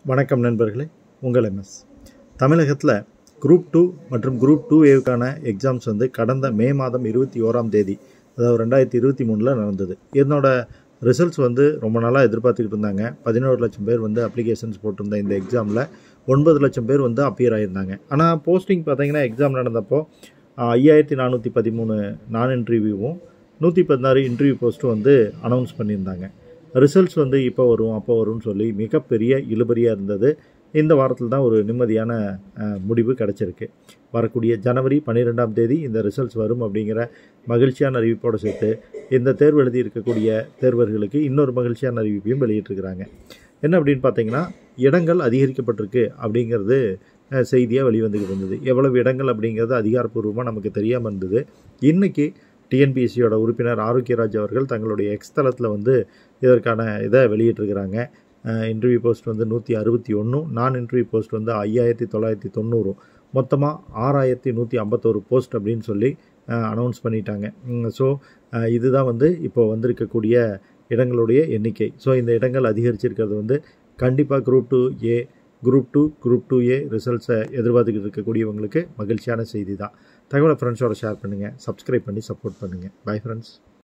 வணக்கம் நண்பர்களே உங்கள் எம்எஸ் தமிழகத்தில் குரூப் டூ மற்றும் குரூப் டூ ஏவுக்கான எக்ஸாம்ஸ் வந்து கடந்த மே மாதம் இருபத்தி ஓராம் தேதி அதாவது ரெண்டாயிரத்தி இருபத்தி மூணில் நடந்தது இதனோட ரிசல்ட்ஸ் வந்து ரொம்ப நாளாக எதிர்பார்த்துக்கிட்டு இருந்தாங்க பதினோரு லட்சம் பேர் வந்து அப்ளிகேஷன்ஸ் போட்டிருந்த இந்த எக்ஸாமில் ஒன்பது லட்சம் பேர் வந்து அப்பியர் ஆகியிருந்தாங்க ஆனால் போஸ்டிங் பார்த்தீங்கன்னா எக்ஸாம் நடந்தப்போ ஐயாயிரத்தி நானூற்றி பதிமூணு நான் இன்டர்வியூவும் நூற்றி பதினாறு இன்டர்வியூ போஸ்ட்டும் வந்து அனௌன்ஸ் பண்ணியிருந்தாங்க ரிசல்ட்ஸ் வந்து இப்போ வரும் அப்போ வரும்னு சொல்லி மிகப்பெரிய இழுபறியாக இருந்தது இந்த வாரத்தில் தான் ஒரு நிம்மதியான அஹ், முடிவு கிடச்சிருக்கு வரக்கூடிய ஜனவரி பன்னிரெண்டாம் தேதி இந்த ரிசல்ட்ஸ் வரும் அப்படிங்கிற மகிழ்ச்சியான அறிவிப்போடு சேர்த்து இந்த தேர்வு எழுதி இருக்கக்கூடிய தேர்வர்களுக்கு இன்னொரு மகிழ்ச்சியான அறிவிப்பையும் வெளியிட்டிருக்கிறாங்க என்ன அப்படின்னு பார்த்தீங்கன்னா இடங்கள் அதிகரிக்கப்பட்டிருக்கு அப்படிங்கிறது செய்தியாக வெளிவந்துக்கிட்டு இருந்தது எவ்வளவு இடங்கள் அப்படிங்கிறது அதிகாரப்பூர்வமாக நமக்கு தெரியாமல் இருந்தது இன்றைக்கி டிஎன்பிஎஸ்சியோட உறுப்பினர் ஆரோக்கியராஜ் அவர்கள் தங்களுடைய எக்ஸ் தளத்தில் வந்து இதற்கான இதை வெளியிட்டிருக்கிறாங்க இன்டர்வியூ போஸ்ட் வந்து நூற்றி அறுபத்தி ஒன்றும் நான் இன்டர்வியூ போஸ்ட் வந்து ஐயாயிரத்தி தொள்ளாயிரத்தி தொண்ணூறும் மொத்தமாக ஆறாயிரத்தி நூற்றி ஐம்பத்தோரு போஸ்ட் அப்படின்னு சொல்லி அனௌன்ஸ் பண்ணிட்டாங்க ஸோ இதுதான் வந்து இப்போ வந்திருக்கக்கூடிய இடங்களுடைய எண்ணிக்கை ஸோ இந்த இடங்கள் அதிகரிச்சிருக்கிறது வந்து கண்டிப்பாக group two A group two group two A ரிசல்ட்ஸை எதிர்பார்த்துக்கிட்டு இருக்கக்கூடியவங்களுக்கு மகிழ்ச்சியான செய்தி தான் தகவலை ஃப்ரெண்ட்ஸோட ஷேர் பண்ணுங்கள் சப்ஸ்கிரைப் பண்ணி சப்போர்ட் பண்ணுங்கள் பை ஃப்ரெண்ட்ஸ்